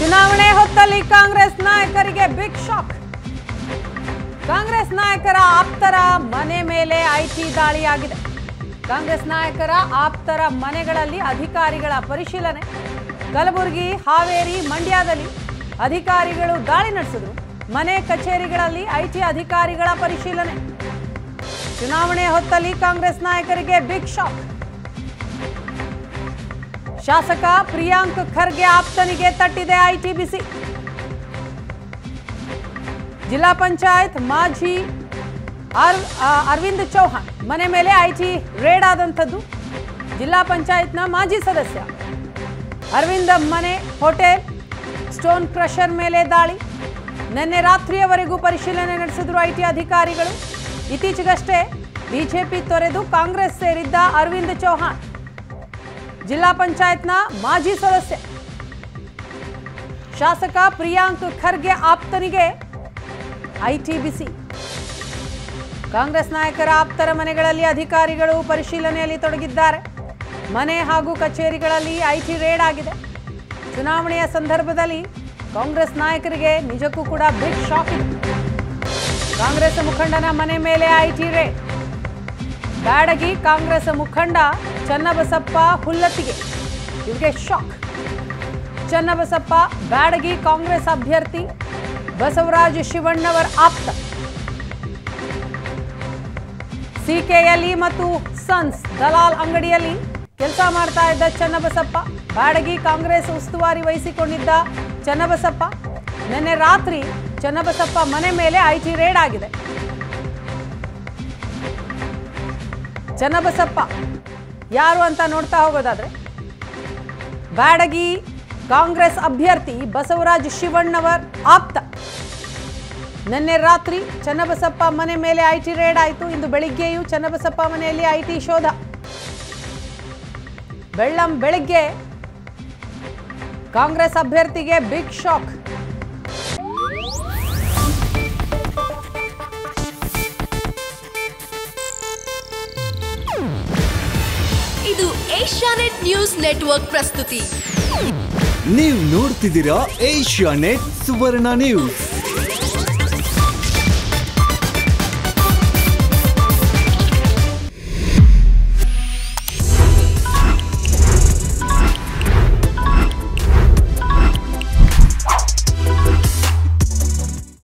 ಚುನಾವಣೆ ಹೊತ್ತಲ್ಲಿ ಕಾಂಗ್ರೆಸ್ ನಾಯಕರಿಗೆ ಬಿಗ್ ಶಾಕ್ ಕಾಂಗ್ರೆಸ್ ನಾಯಕರ ಆಪ್ತರ ಮನೆ ಮೇಲೆ ಐಟಿ ದಾಳಿಯಾಗಿದೆ ಕಾಂಗ್ರೆಸ್ ನಾಯಕರ ಆಪ್ತರ ಮನೆಗಳಲ್ಲಿ ಅಧಿಕಾರಿಗಳ ಪರಿಶೀಲನೆ ಕಲಬುರಗಿ ಹಾವೇರಿ ಮಂಡ್ಯದಲ್ಲಿ ಅಧಿಕಾರಿಗಳು ದಾಳಿ ನಡೆಸಿದ್ರು ಮನೆ ಕಚೇರಿಗಳಲ್ಲಿ ಐಟಿ ಅಧಿಕಾರಿಗಳ ಪರಿಶೀಲನೆ ಚುನಾವಣೆ ಹೊತ್ತಲ್ಲಿ ಕಾಂಗ್ರೆಸ್ ನಾಯಕರಿಗೆ ಬಿಗ್ ಶಾಕ್ ಶಾಸಕ ಪ್ರಿಯಾಂಕ್ ಖರ್ಗೆ ಆಪ್ತನಿಗೆ ತಟ್ಟಿದೆ ಐಟಿ ಬಿಸಿ ಜಿಲ್ಲಾ ಪಂಚಾಯತ್ ಮಾಜಿ ಅರ್ ಆ, ಅರವಿಂದ್ ಚೌಹಾಣ್ ಮನೆ ಮೇಲೆ ಐಟಿ ರೇಡ್ ಆದಂಥದ್ದು ಜಿಲ್ಲಾ ಪಂಚಾಯತ್ನ ಮಾಜಿ ಸದಸ್ಯ ಅರವಿಂದ್ ಮನೆ ಹೋಟೆಲ್ ಸ್ಟೋನ್ ಕ್ರಷರ್ ಮೇಲೆ ದಾಳಿ ನಿನ್ನೆ ರಾತ್ರಿಯವರೆಗೂ ಪರಿಶೀಲನೆ ನಡೆಸಿದ್ರು ಐಟಿ ಅಧಿಕಾರಿಗಳು ಇತ್ತೀಚೆಗಷ್ಟೇ ಬಿಜೆಪಿ ತೊರೆದು ಕಾಂಗ್ರೆಸ್ ಸೇರಿದ್ದ ಅರವಿಂದ್ ಚೌಹಾಣ್ ಜಿಲ್ಲಾ ಪಂಚಾಯತ್ನ ಮಾಜಿ ಸದಸ್ಯ ಶಾಸಕ ಪ್ರಿಯಾಂಕ್ ಖರ್ಗೆ ಆಪ್ತನಿಗೆ ಐಟಿ ಬಿಸಿ ಕಾಂಗ್ರೆಸ್ ನಾಯಕರ ಆಪ್ತರ ಮನೆಗಳಲ್ಲಿ ಅಧಿಕಾರಿಗಳು ಪರಿಶೀಲನೆಯಲ್ಲಿ ತೊಡಗಿದ್ದಾರೆ ಮನೆ ಹಾಗೂ ಕಚೇರಿಗಳಲ್ಲಿ ಐಟಿ ರೇಡ್ ಆಗಿದೆ ಚುನಾವಣೆಯ ಸಂದರ್ಭದಲ್ಲಿ ಕಾಂಗ್ರೆಸ್ ನಾಯಕರಿಗೆ ನಿಜಕ್ಕೂ ಕೂಡ ಬಿಗ್ ಶಾಕ್ ಇದೆ ಕಾಂಗ್ರೆಸ್ ಮುಖಂಡನ ಮನೆ ಮೇಲೆ ಐಟಿ ರೇಡ್ ಬ್ಯಾಡಗಿ ಕಾಂಗ್ರೆಸ್ ಮುಖಂಡ ಚನ್ನಬಸಪ್ಪ ಹುಲ್ಲತ್ತಿಗೆ ಇವರಿಗೆ ಶಾಕ್ ಚನ್ನಬಸಪ್ಪ ಬ್ಯಾಡಗಿ ಕಾಂಗ್ರೆಸ್ ಅಭ್ಯರ್ಥಿ ಬಸವರಾಜ ಶಿವಣ್ಣವರ ಆಪ್ತ ಸಿಕೆಯಲ್ಲಿ ಮತ್ತು ಸನ್ಸ್ ದಲಾಲ್ ಅಂಗಡಿಯಲ್ಲಿ ಕೆಲಸ ಮಾಡ್ತಾ ಇದ್ದ ಚನ್ನಬಸಪ್ಪ ಬ್ಯಾಡಗಿ ಕಾಂಗ್ರೆಸ್ ಉಸ್ತುವಾರಿ ವಹಿಸಿಕೊಂಡಿದ್ದ ಚನ್ನಬಸಪ್ಪ ನಿನ್ನೆ ರಾತ್ರಿ ಚನ್ನಬಸಪ್ಪ ಮನೆ ಮೇಲೆ ಐಟಿ ರೇಡ್ ಆಗಿದೆ ಚನ್ನಬಸಪ್ಪ ಯಾರು ಅಂತ ನೋಡ್ತಾ ಹೋಗೋದಾದ್ರೆ ಬ್ಯಾಡಗಿ ಕಾಂಗ್ರೆಸ್ ಅಭ್ಯರ್ಥಿ ಬಸವರಾಜ್ ಶಿವಣ್ಣವರ್ ಆಪ್ತ ನಿನ್ನೆ ರಾತ್ರಿ ಚನ್ನಬಸಪ್ಪ ಮನೆ ಮೇಲೆ ಐಟಿ ರೇಡ್ ಆಯಿತು ಇಂದು ಬೆಳಿಗ್ಗೆಯೂ ಚನ್ನಬಸಪ್ಪ ಮನೆಯಲ್ಲಿ ಐಟಿ ಶೋಧ ಬೆಳ್ಳಂ ಬೆಳಿಗ್ಗೆ ಕಾಂಗ್ರೆಸ್ ಅಭ್ಯರ್ಥಿಗೆ ಬಿಗ್ ಶಾಕ್ ಇದು ಏಷ್ಯಾನೆಟ್ ನ್ಯೂಸ್ ನೆಟ್ವರ್ಕ್ ಪ್ರಸ್ತುತಿ ನೀವು ನೋಡ್ತಿದ್ದೀರಾ ಏಷ್ಯಾ ನೆಟ್ ಸುವರ್ಣ ನ್ಯೂಸ್